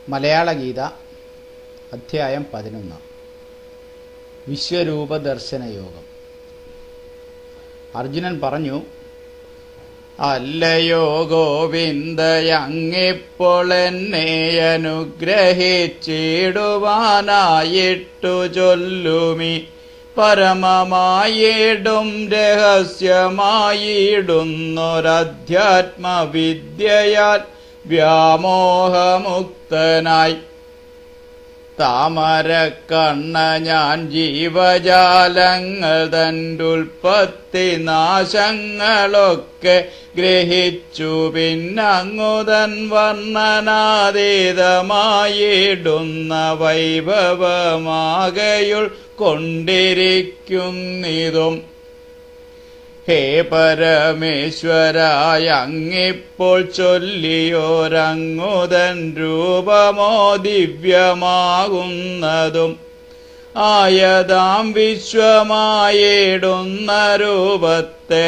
മലയാള ഗീത അധ്യായം പതിനൊന്ന് വിശ്വരൂപ ദർശന യോഗം അർജുനൻ പറഞ്ഞു അല്ലയോ ഗോവിന്ദയങ്ങിപ്പോൾ എന്നെ അനുഗ്രഹിച്ചിടുവാനായിട്ടു ചൊല്ലുമി പരമമായിടും രഹസ്യമായിടുന്നൊരധ്യാത്മവിദ്യയാൽ വ്യാമോഹമുക്തനായി താമരക്കണ്ണ ഞാൻ ജീവജാലങ്ങൾ തൻ്റെ ഉൽപ്പത്തി നാശങ്ങളൊക്കെ ഗ്രഹിച്ചു പിന്നങ്ങുതൻ വർണ്ണനാതീതമായിടുന്ന വൈഭവമാകയുൾ കൊണ്ടിരിക്കുന്നിതും ഹേ പരമേശ്വരായ അങ്ങിപ്പോൾ ചൊല്ലിയോരങ്ങുതൻ രൂപമോ ദിവ്യമാകുന്നതും ആയതാം വിശ്വമായിടുന്ന രൂപത്തെ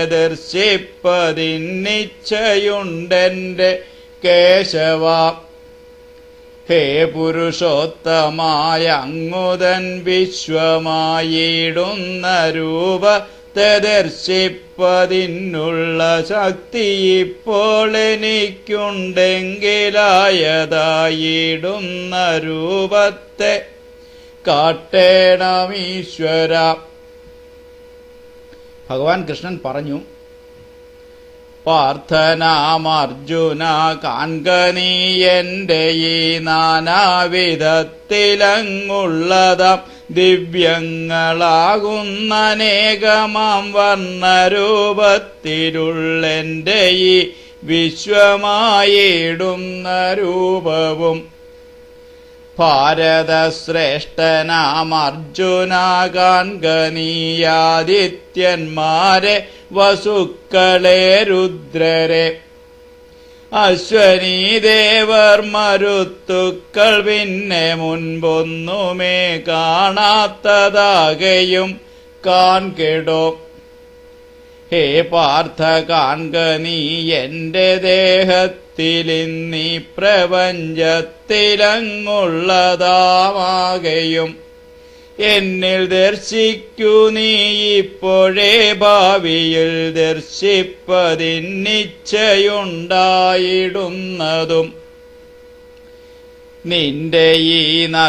ദർശിപ്പതിന്നിച്ഛയുണ്ടെന്റെ കേശവ ഹേ പുരുഷോത്തമായ അങ്ങുതൻ വിശ്വമായിടുന്ന രൂപ ദർശിപ്പതിനുള്ള ശക്തി ഇപ്പോൾ എനിക്കുണ്ടെങ്കിലായതായിടുന്ന രൂപത്തെ കാട്ടേണമീശ്വര ഭഗവാൻ കൃഷ്ണൻ പറഞ്ഞു പാർത്ഥനാമർജുന കാൺക നീ എന്റെ ഈ നാനാവിധത്തിലങ്ങുള്ളതാം ദിവ്യങ്ങളാകുന്നനേകമാം വർണ്ണരൂപത്തിലുള്ളെന്റെ ഈ വിശ്വമായിടുന്ന രൂപവും ഭാരതശ്രേഷ്ഠനാം അർജുന കാൺകനീയാദിത്യന്മാരെ വസുക്കളെ രുദ്രരെ അശ്വനീ ദേവർ മരുത്തുക്കൾ പിന്നെ മുൻപൊന്നുമേ കാണാത്തതാകയും കാൺകെടോ ഹേ പാർത്ഥ കാൺക നീ എന്റെ ദേഹത്തിലിന്നീ പ്രപഞ്ചത്തിലങ്ങുള്ളതാവാകയും എന്നിൽ ദർശിക്കൂ നീ ഇപ്പോഴേ ഭാവിയിൽ ദർശിപ്പതിന്നിച്ഛയുണ്ടായിടുന്നതും നിന്റെ ഈ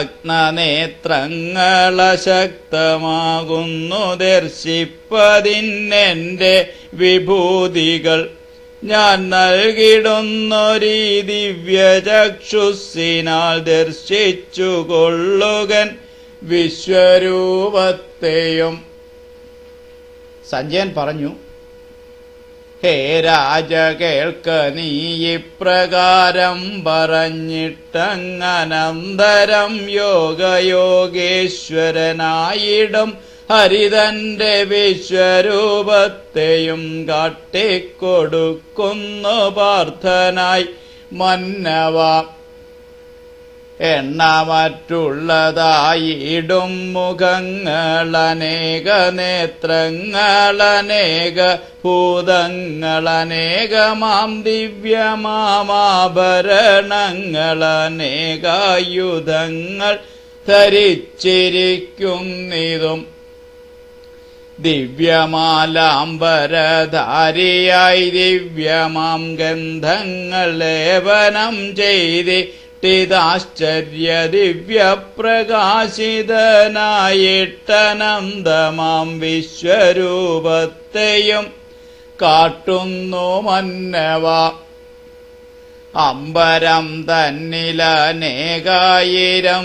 നഗ്നനേത്രങ്ങളശക്തമാകുന്നു ദർശിപ്പതിന്നെന്റെ വിഭൂതികൾ ഞാൻ നൽകിടുന്നൊരീ ദിവ്യചക്ഷുസിനാൽ ദർശിച്ചു കൊള്ളുകൻ വിശ്വരൂപത്തെയും സഞ്ജയൻ പറഞ്ഞു ഹേ രാജ കേൾക്ക നീ ഇപ്രകാരം പറഞ്ഞിട്ടങ്ങനന്തരം യോഗയോഗേശ്വരനായിടും ഹരിതന്റെ വിശ്വരൂപത്തെയും കാട്ടിക്കൊടുക്കുന്നു പാർത്ഥനായി മന്നവ എണ്ണമറ്റുള്ളതായിടും മുഖങ്ങളനേക നേത്രങ്ങളനേക ഭൂതങ്ങളനേകമാം ദിവ്യമാമാഭരണങ്ങളനേകായുധങ്ങൾ ധരിച്ചിരിക്കുന്നിതും ദിവ്യമാലാംബരധാരിയായി ദിവ്യമാം ഗന്ധങ്ങൾ ലേപനം ചെയ്തിട്ടിതാശ്ചര്യ ദിവ്യപ്രകാശിതനായിട്ടനന്തമാം വിശ്വരൂപത്തെയും കാട്ടുന്നു മന്നവ അമ്പരം തന്നിലനേകായിരം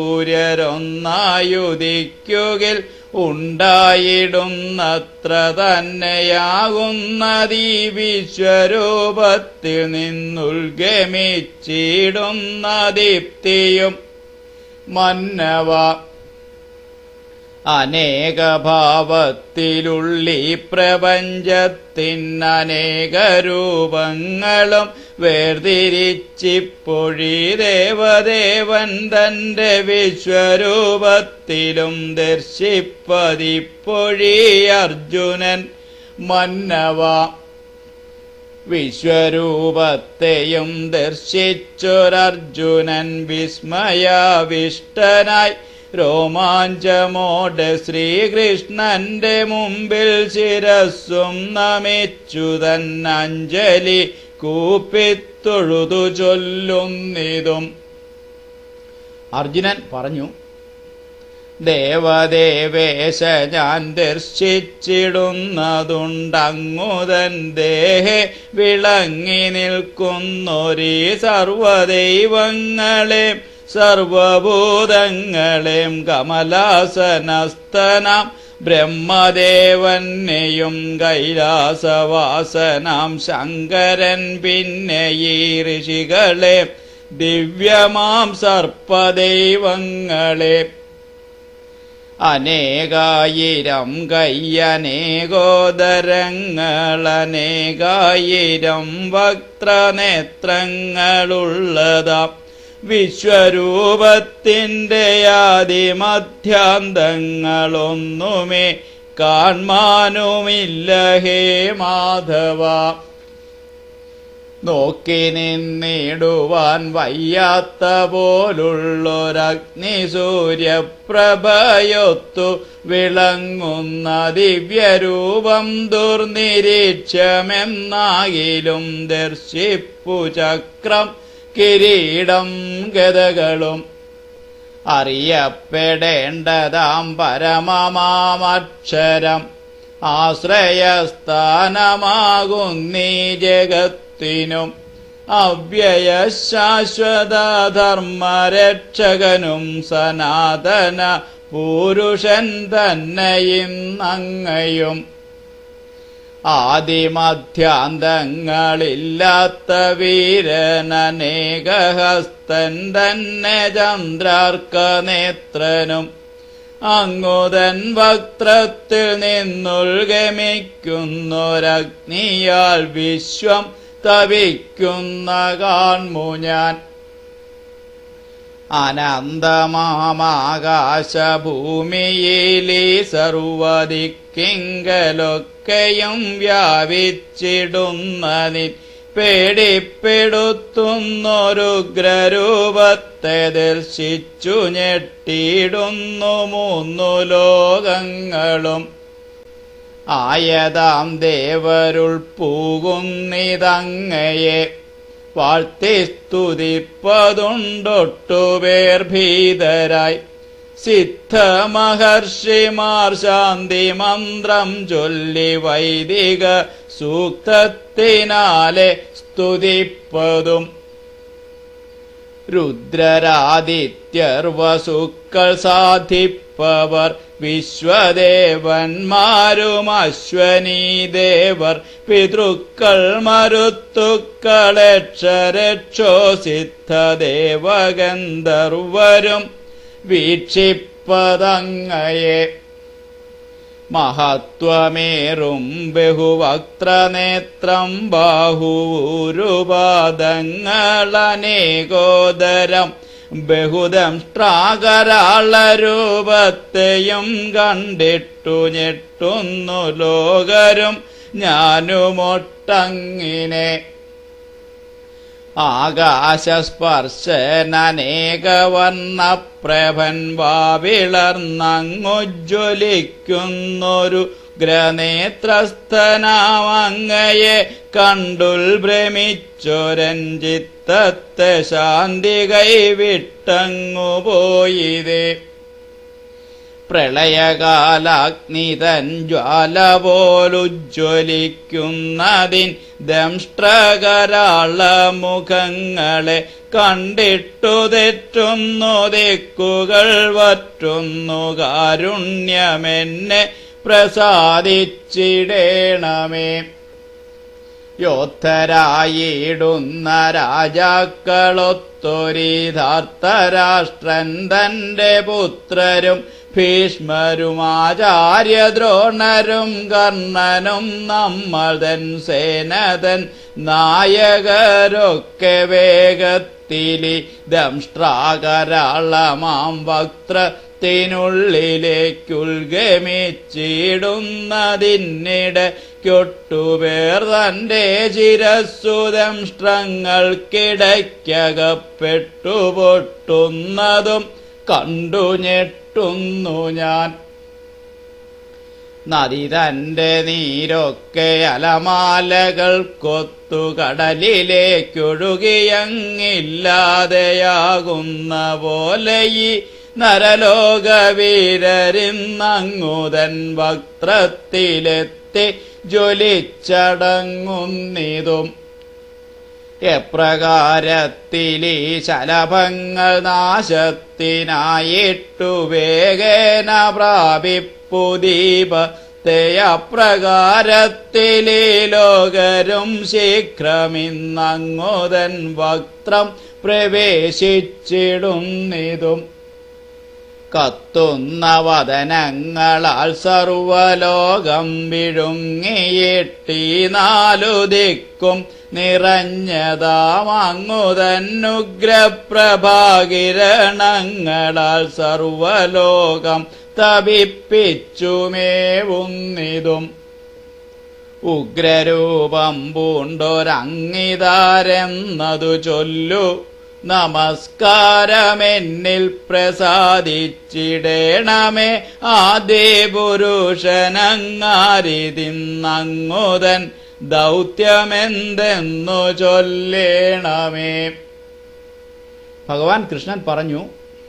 സൂര്യരൊന്നായുദിക്കുകിൽ ഉണ്ടായിടുന്നത്ര തന്നെയാകുന്നതീ വിശ്വരൂപത്തിൽ നിന്നുൽഗമിച്ചിടുന്ന ദീപ്തിയും മന്നവ അനേകഭാവത്തിലുള്ളി പ്രപഞ്ചത്തിനനേക രൂപങ്ങളും വേർതിരിച്ചിപ്പൊഴി ദേവദേവൻ തന്റെ വിശ്വരൂപത്തിലും ദർശിപ്പതിപ്പൊഴി അർജുനൻ മന്നവ വിശ്വരൂപത്തെയും ദർശിച്ചൊരർജുനൻ വിസ്മയാവിഷ്ടനായി രോമാഞ്ചമോടെ ശ്രീകൃഷ്ണന്റെ മുമ്പിൽ ശിരസ്സും നമിച്ചു തന്നഞ്ജലി കൂപ്പിത്തൊഴുതു ചൊല്ലുന്നിതും അർജുനൻ പറഞ്ഞു ദേവദേവേശ ഞാൻ ദർശിച്ചിടുന്നതുണ്ടങ്ങുതൻ ദേഹെ വിളങ്ങി നിൽക്കുന്നൊരീ സർവദൈവങ്ങളെ സർവഭൂതങ്ങളെയും കമലാസനസ്തനാം ബ്രഹ്മദേവനെയും കൈലാസവാസനാം ശങ്കരൻ പിന്നെ ഈ ഋഷികളെ ദിവ്യമാം സർപ്പദൈവങ്ങളെ അനേകായിരം കയ്യനേകോദരങ്ങളനേകായിരം വക്ത്രനേത്രങ്ങളുള്ളതാം വിശ്വരൂപത്തിൻ്റെ ആദിമധ്യാന്തങ്ങളൊന്നുമേ കാൺമാനുമില്ല ഹേ മാധവ നോക്കി നിന്നിടുവാൻ വയ്യാത്ത പോലുള്ളൊരഗ്നി സൂര്യപ്രഭയൊത്തു വിളങ്ങുന്ന ദിവ്യരൂപം ദുർനിരീക്ഷമെന്നാകിലും ദർശിപ്പു ചക്രം കിരീടം ഗതകളും അറിയപ്പെടേണ്ടതാം പരമമാമക്ഷരം ആശ്രയസ്ഥാനമാകുന്നീ ജഗത്തിനും അവ്യയശാശ്വതധർമ്മരക്ഷകനും സനാതന പുരുഷൻ തന്നെയും അങ്ങയും ആദിമധ്യാന്തങ്ങളില്ലാത്ത വീരനേകഹസ്തൻ തന്നെ ചന്ദ്രാർക്ക നേത്രനും അങ്ങുതൻ വക്ത്രത്തിൽ നിന്നുൾഗമിക്കുന്നൊരഗ്നിയാൽ വിശ്വം തവിക്കുന്ന കാൺമു ഞാൻ അനന്തമാകാശഭൂമിയിലീ സർവദിക്കിങ്കലൊക്കെയും വ്യാപിച്ചിടുന്നതിൻ പേടിപ്പെടുത്തുന്നൊരുഗ്രരൂപത്തെ ദർശിച്ചു ഞെട്ടിയിടുന്നു മൂന്നു ലോകങ്ങളും ആയതാം ദേവരുൾ പൂകുന്നിതങ്ങയെ വാഴ്ത്തി സ്തുതിപ്പതുണ്ടൊട്ടുപേർ ഭീതരായി സിദ്ധമഹർഷിമാർ ശാന്തി മന്ത്രം ചൊല്ലി വൈദിക സൂക്തത്തിനാലെ സ്തുതിപ്പതും രുദ്രരാദിത്യർ വസുക്കൾ സാധിപ്പവർ വിശ്വദേവന്മാരും അശ്വനീ ദേവർ പിതൃക്കൾ മരുത്തുക്കളക്ഷരക്ഷോ സിദ്ധദേവഗന്ധർവരും വീക്ഷിപ്പതങ്ങയെ മഹത്വമേറും ബഹുവക്ത്രനേത്രം ബാഹൂരുപാദങ്ങളനേകോദരം ബഹുദംഷ്ട്രാകരാളരൂപത്തെയും കണ്ടിട്ടു ഞെട്ടുന്നു ലോകരും ഞാനുമൊട്ടങ്ങിനെ ആകാശസ്പർശനേകവർണ്ണപ്രഭൻ വാവിളർന്നങ്ങുജ്വലിക്കുന്നൊരു ഗ്രനേത്രസ്ഥനാമങ്ങയെ കണ്ടുൽ ഭ്രമിച്ചൊരഞ്ജിത്തത്തെ ശാന്തി കൈവിട്ടങ്ങു പോയിതേ പ്രളയകാലാഗ്നിതൻ ജ്വാല പോലുജ്വലിക്കുന്നതിൻ ദംഷ്ട്രകരാള മുഖങ്ങളെ കണ്ടിട്ടു തെറ്റുന്നു ദിക്കുകൾ വറ്റുന്നു കാരുണ്യമെന്നെ പ്രസാദിച്ചിടേണമേ യോദ്ധരായിടുന്ന രാജാക്കളൊത്തൊരിതാർത്ഥരാഷ്ട്രൻ തന്റെ പുത്രരും ഭീഷ്മരും ആചാര്യദ്രോണരും കർണനും നമ്മൾ തൻ സേനതൻ നായകരൊക്കെ വേഗത്തിലി ദംഷ്ട്രാകരാളമാം വക്ത്ര ശിരത്തിനുള്ളിലേക്കുൾഗമിച്ചിടുന്നതിനിടയ്ക്കൊട്ടുപേർ തന്റെ ശിരസ്സുദംഷ്ട്രങ്ങൾക്കിടയ്ക്കകപ്പെട്ടു പൊട്ടുന്നതും കണ്ടു ഞെട്ടുന്നു ഞാൻ നദി തന്റെ നീരൊക്കെ അലമാലകൾ കൊത്തു കടലിലേക്കൊഴുകിയങ്ങില്ലാതെയാകുന്ന പോലെ ഈ നരലോകവീരരിന്നങ്ങുതൻ വക്ത്രത്തിലെത്തി ജ്വലിച്ചടങ്ങുന്നിതും എപ്രകാരത്തിലീ ശലഭങ്ങൾ നാശത്തിനായിട്ടു വേഗേന പ്രാപിപ്പു ദീപത്തെ അപ്രകാരത്തിലീ ലോകരും ശീഘ്രമിന്നങ്ങുതൻ വക്ത്രം പ്രവേശിച്ചിടുന്നിതും കത്തുന്ന വദനങ്ങളാൽ സർവലോകം വിഴുങ്ങിയിട്ടി നാലു ദിക്കും നിറഞ്ഞതാമങ്ങുതന്നുഗ്രപ്രഭാകിരണങ്ങളാൽ സർവലോകം തപിപ്പിച്ചുമേവുന്നിതും ഉഗ്രരൂപം പൂണ്ടൊരങ്ങിതാരെന്നതു ചൊല്ലു നമസ്കാരമെന്നിൽ പ്രസാദിച്ചിടേണമേ ആദ്യ പുരുഷനങ്ങാരിതിന്നങ്ങുതൻ ദൗത്യമെന്തെന്നു ചൊല്ലേണമേ ഭഗവാൻ കൃഷ്ണൻ പറഞ്ഞു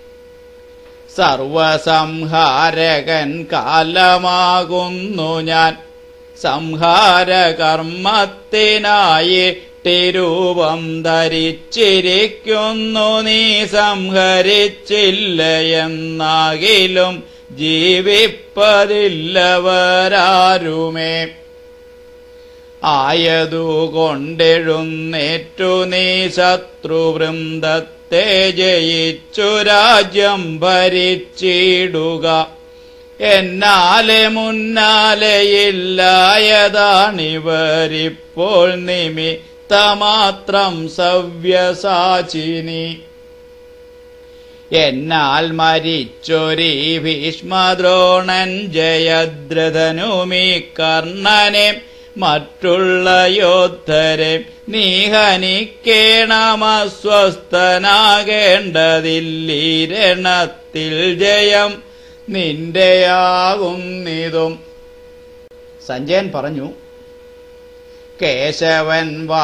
സർവസംഹാരകൻ കാലമാകുന്നു ഞാൻ സംഹാരകർമ്മത്തിനായി രൂപം ധരിച്ചിരിക്കുന്നു നീ സംഹരിച്ചില്ലയെന്നാകിലും ജീവിപ്പതില്ലവരാരുമേ ആയതുകൊണ്ടെഴുന്നേറ്റു നീ ശത്രുവൃന്ദത്തെ ജയിച്ചു രാജ്യം ഭരിച്ചിടുക എന്നാലെ മുന്നാലെയില്ലായതാണിവരിപ്പോൾ നിമിത്തമാത്രം സവ്യസാചിനി എന്നാൽ മരിച്ചൊരീ ഭീഷ്മദ്രോണൻ ജയദ്രഥനുമീ കർണനെ മറ്റുള്ള യോദ്ധരെ നീഹനിക്കേണമസ്വസ്ഥനാകേണ്ടതില്ലീരണത്തിൽ ജയം നിന്റെയാകുന്നിതും സഞ്ജയൻ പറഞ്ഞു കേശവൻ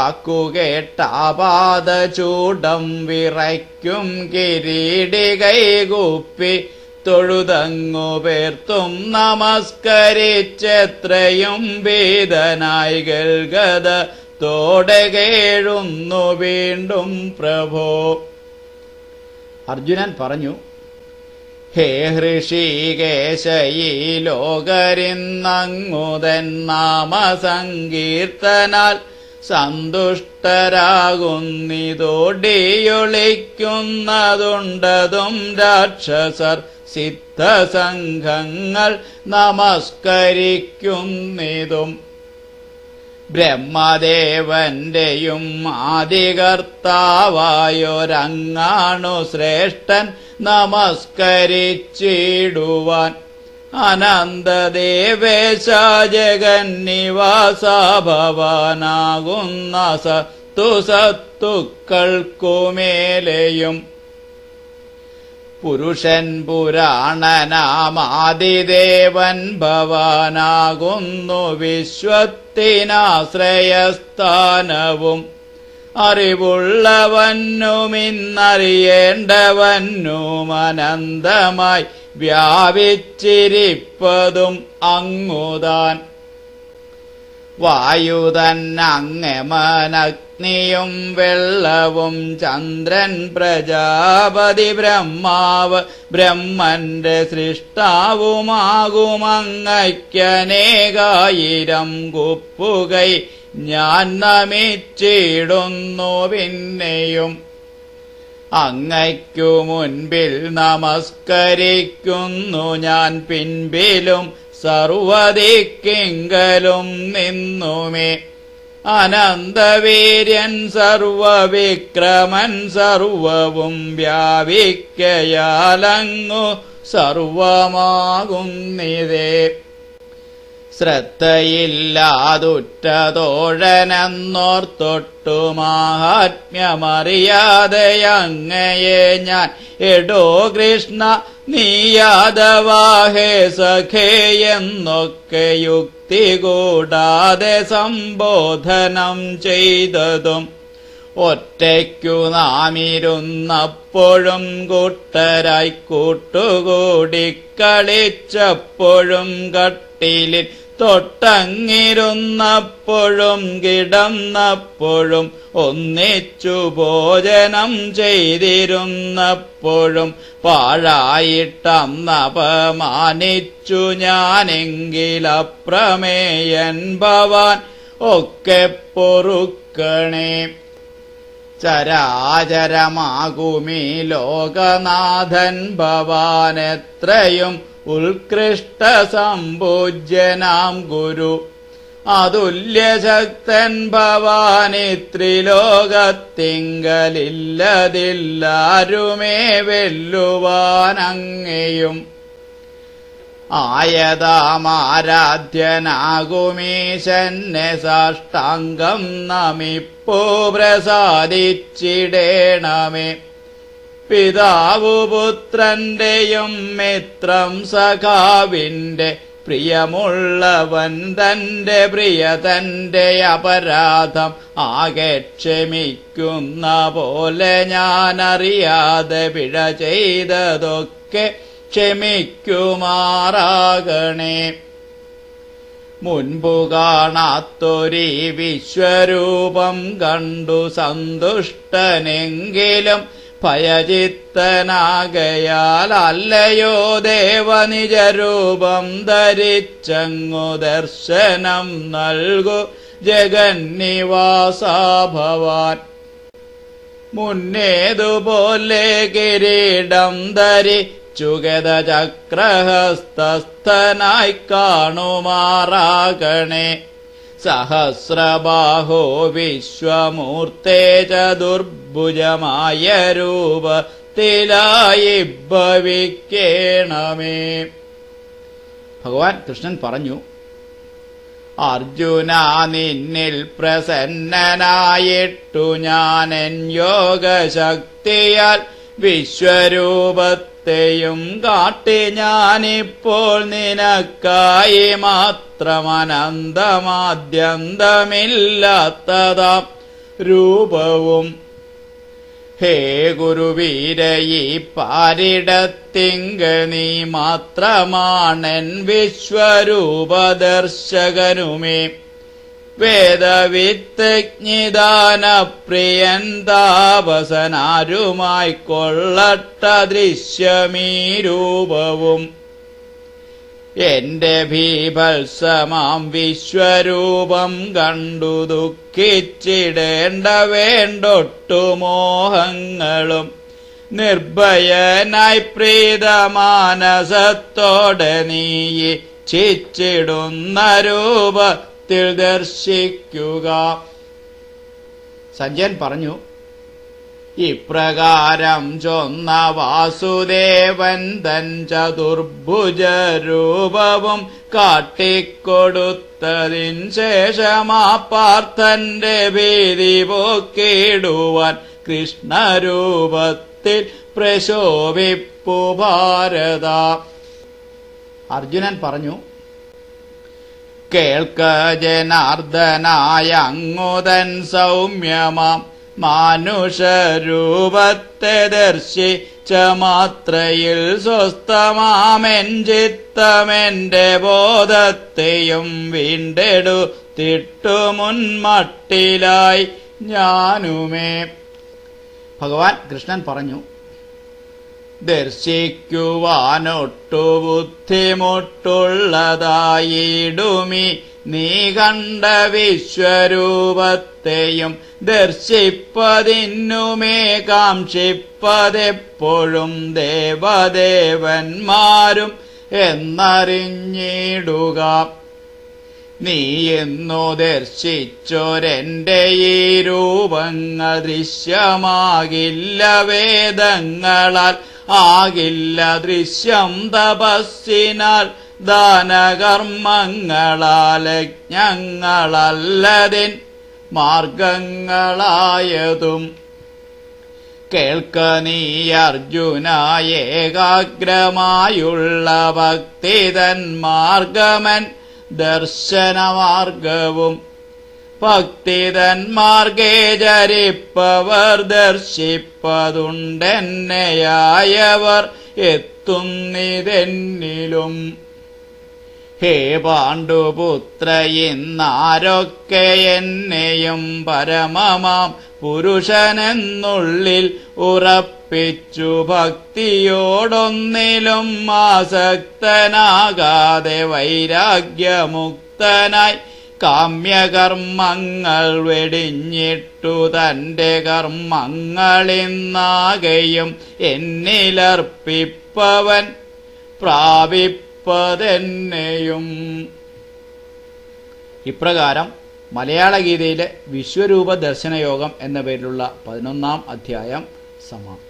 വാക്കുകേട്ടാപാദചൂടം വിറയ്ക്കും കിരീടി കൈകൂപ്പി തൊഴുതങ്ങു പേർത്തും നമസ്കരിച്ചെത്രയും ഭീതനായി ഗൽഗത തോടെ കേഴുന്നു വീണ്ടും പ്രഭോ അർജുനൻ പറഞ്ഞു ഹേ ഹൃഷികേശയി ലോകരിന്നങ്ങുതൻ നാമസങ്കീർത്തനാൽ സന്തുഷ്ടരാകുന്നിതോടിയൊളിക്കുന്നതുണ്ടതും രാക്ഷസർ സിദ്ധസംഘങ്ങൾ നമസ്കരിക്കുന്നിതും ബ്രഹ്മദേവന്റെയും ആദികർത്താവായൊരങ്ങാണു ശ്രേഷ്ഠൻ നമസ്കരിച്ചിടുവാൻ അനന്തദേവേശ ജഗന്നിവാസ ഭവാനാകുന്ന സത്തു സത്തുക്കൾക്കുമേലെയും പുരുഷൻ പുരാണനാമാതിദേവൻ ഭവാനാകുന്നു വിശ്വത്തിനാശ്രയസ്ഥാനവും അറിവുള്ളവന്നുമിന്നറിയേണ്ടവന്നും അനന്തമായി വ്യാപിച്ചിരിപ്പതും അങ്ങുതാൻ വായുതന്നങ്ങമനഗ്നിയും വെള്ളവും ചന്ദ്രൻ പ്രജാപതി ബ്രഹ്മാവ് ബ്രഹ്മന്റെ സൃഷ്ടാവുമാകുമങ്ങയ്ക്കനേകായിരം കുപ്പുകൈ ഞാൻ നമിച്ചിടുന്നു പിന്നെയും അങ്ങയ്ക്കു മുൻപിൽ നമസ്കരിക്കുന്നു ഞാൻ പിൻപിലും സർവദിക്കിങ്കലും നിന്നുമേ അനന്തവീര്യൻ സർവവിക്രമൻ സർവവും വ്യാപിക്കയാലങ്ങു സർവമാകുന്നിതേ ശ്രദ്ധയില്ലാതുറ്റതോഴനെന്നോർത്തൊട്ടു മാഹാത്മ്യമറിയാതെ അങ്ങയെ ഞാൻ എടോ കൃഷ്ണ നീ യാദവാഹേ സഖേ എന്നൊക്കെ യുക്തി കൂടാതെ സംബോധനം ചെയ്തതും ഒറ്റയ്ക്കു നാമിരുന്നപ്പോഴും കൂട്ടരായി കൂട്ടുകൂടി കളിച്ചപ്പോഴും കട്ടിലിൽ തൊട്ടങ്ങിരുന്നപ്പോഴും കിടന്നപ്പോഴും ഒന്നിച്ചു ഭോജനം ചെയ്തിരുന്നപ്പോഴും പാഴായിട്ടന്നപമാനിച്ചു ഞാനെങ്കിലപ്രമേയൻ ഭവാൻ ഒക്കെ പൊറുക്കണേ ചരാചരമാകുമീ ലോകനാഥൻ ഭവാൻ എത്രയും ഉത്കൃഷ്ട സമ്പൂജ്യനാം ഗുരു അതുല്യശക്തൻ ഭവാനി ത്രിലോകത്തിങ്കലില്ലതില്ലാരുമേ വെല്ലുവാനങ്ങയും ആയതാമാരാധ്യനാകുമീശന്നെ സാഷ്ടാംഗം നമിപ്പോ പ്രസാദിച്ചിടേണമേ പിതാവു പുത്രന്റെയും മിത്രം സഖാവിന്റെ പ്രിയമുള്ളവൻ തന്റെ പ്രിയ തന്റെ അപരാധം ആകെ ക്ഷമിക്കുന്ന പോലെ ഞാനറിയാതെ പിഴ ചെയ്തതൊക്കെ ക്ഷമിക്കുമാറാകണേ മുൻപു കാണാത്തൊരീ വിശ്വരൂപം കണ്ടു സന്തുഷ്ടനെങ്കിലും ഭയചിത്തനാകയാൽ അല്ലയോ ദേവനിജരൂപം ധരിച്ചങ്ങു ദർശനം നൽകു ജഗന്നിവാസ ഭവാൻ മുന്നേതുപോലെ കിരീടം ധരിച്ചുഗത ചക്രഹസ്തസ്ഥനായി കാണുമാറാകണേ സഹസ്രബാഹോ വിശ്വമൂർത്തേ ചതുർഭുജമായ രൂപത്തിലായി ഭവിക്കേണമേ ഭഗവാൻ കൃഷ്ണൻ പറഞ്ഞു അർജുന നിന്നിൽ പ്രസന്നനായിട്ടു ഞാനൻ യോഗശക്തിയാൽ വിശ്വരൂപത്തെയും കാട്ടി ഞാനിപ്പോൾ നിനക്കായി മാത്രമനന്തമാദ്യന്തമില്ലാത്തതാം രൂപവും ഹേ ഗുരുവീരയി പാരിടത്തിങ്ക നീ മാത്രമാണൻ വിശ്വരൂപദർശകനുമേ വേദവിത്തജ്ഞിദാനപ്രിയൻ താപസനാരുമായി കൊള്ളട്ട ദൃശ്യമീ രൂപവും എന്റെ ഭീഭത്സമാം വിശ്വരൂപം കണ്ടു ദുഃഖിച്ചിടേണ്ട വേണ്ടൊട്ടു മോഹങ്ങളും നിർഭയനായി പ്രീതമാനസത്തോടെ നീ ഇച്ഛിച്ചിടുന്ന രൂപത്തിൽ ദർശിക്കുക സഞ്ജയൻ പറഞ്ഞു ഇപ്രകാരം ചൊന്ന വാസുദേവൻ തൻ ചതുർഭുജരൂപവും കാട്ടിക്കൊടുത്തതിൻ ശേഷമാ പാർത്ഥന്റെ ഭീതി പോക്കിടുവാൻ കൃഷ്ണരൂപത്തിൽ പ്രശോഭിപ്പു ഭാരത അർജുനൻ പറഞ്ഞു കേൾക്ക ജനാർദ്ദനായ അങ്ങുതൻ സൗമ്യമാം മാനുഷരൂപത്തെ ദർശിച്ച മാത്രയിൽ സ്വസ്ഥമാമെൻ ചിത്തമെന്റെ ബോധത്തെയും വീണ്ടെടുത്തിട്ടു മുൻമട്ടിലായി ഞാനുമേ ഭഗവാൻ കൃഷ്ണൻ പറഞ്ഞു ദർശിക്കുവാനൊട്ടു ബുദ്ധിമുട്ടുള്ളതായിടുമി നീ കണ്ട വിശ്വരൂപത്തെയും ദർശിപ്പതിന്നുമേ കാക്ഷിപ്പതെപ്പോഴും ദേവദേവന്മാരും എന്നറിഞ്ഞിടുക നീ എന്നു ദർശിച്ചൊരെന്റെ ഈ രൂപങ്ങൾ ദൃശ്യമാകില്ല വേദങ്ങളാൽ ആകില്ല ദൃശ്യം തപസ്സിനാൽ ദാനകർമ്മങ്ങളാൽ യജ്ഞങ്ങളല്ലതിൻ മാർഗങ്ങളായതും കേൾക്ക നീ അർജുന ഏകാഗ്രമായുള്ള ഭക്തിതൻ മാർഗമൻ ദർശനമാർഗവും ഭക്തിതൻ മാർഗേ ചരിപ്പവർ ദർശിപ്പതുണ്ടെന്നെയായവർ എത്തുന്നിതെന്നിലും ഹേ പാണ്ഡുപുത്ര ഇന്നാരൊക്കെ എന്നെയും പരമമാം പുരുഷനെന്നുള്ളിൽ ഉറപ്പിച്ചു ഭക്തിയോടൊന്നിലും ആസക്തനാകാതെ വൈരാഗ്യമുക്തനായി കാമ്യകർമ്മങ്ങൾ വെടിഞ്ഞിട്ടു തന്റെ കർമ്മങ്ങളിന്നാകെയും എന്നിലർപ്പിപ്പവൻ പ്രാപിപ്പതെന്നെയും ഇപ്രകാരം മലയാള ഗീതയിലെ വിശ്വരൂപ ദർശനയോഗം എന്ന പേരിലുള്ള പതിനൊന്നാം അധ്യായം സമാപ്തി